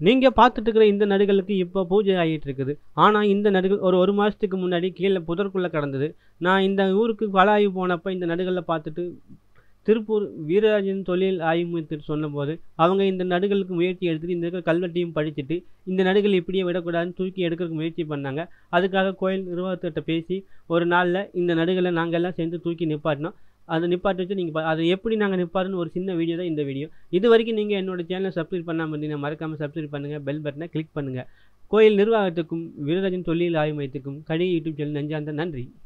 நீங்கள் பார்த்துட்டு இருக்கிற இந்த நடுகளுக்கு இப்போ பூஜை ஆகிட்டு இருக்குது ஆனால் இந்த நடுகள் ஒரு ஒரு மாதத்துக்கு முன்னாடி கீழே புதற்குள்ளே கிடந்தது நான் இந்த ஊருக்கு பல ஆய்வு போனப்போ இந்த நடுகளில் பார்த்துட்டு திருப்பூர் வீரராஜன் தொழில் ஆய்வு மையத்தில் சொன்னபோது அவங்க இந்த நடுகளுக்கு முயற்சி எடுத்துட்டு இந்த இருக்கிற கல்வெட்டையும் படிச்சுட்டு இந்த நடுகள் இப்படியே விடக்கூடாதுன்னு தூக்கி எடுக்கிறதுக்கு முயற்சி பண்ணாங்க அதுக்காக கோயில் நிர்வாகத்திட்ட பேசி ஒரு நாளில் இந்த நடுகளை நாங்கள் எல்லாம் சேர்ந்து தூக்கி நிப்பாட்டினோம் அதை நிப்பாட்டி வச்சு நீங்கள் அதை எப்படி நாங்கள் நிப்பாட்டுன்னு ஒரு சின்ன வீடியோ தான் இந்த வீடியோ இது வரைக்கும் நீங்கள் என்னோட சேனலை சப்ஸ்கிரைப் பண்ணாமல் இருந்தீங்கன்னா மறக்காமல் சப்ஸ்கிரைப் பண்ணுங்கள் பெல் பட்டனை கிளிக் பண்ணுங்கள் கோயில் நிர்வாகத்துக்கும் வீரராஜன் தொழில் ஆய்வு மையத்துக்கும் கடி யூடியூப் சேனல் நெஞ்சார்ந்த நன்றி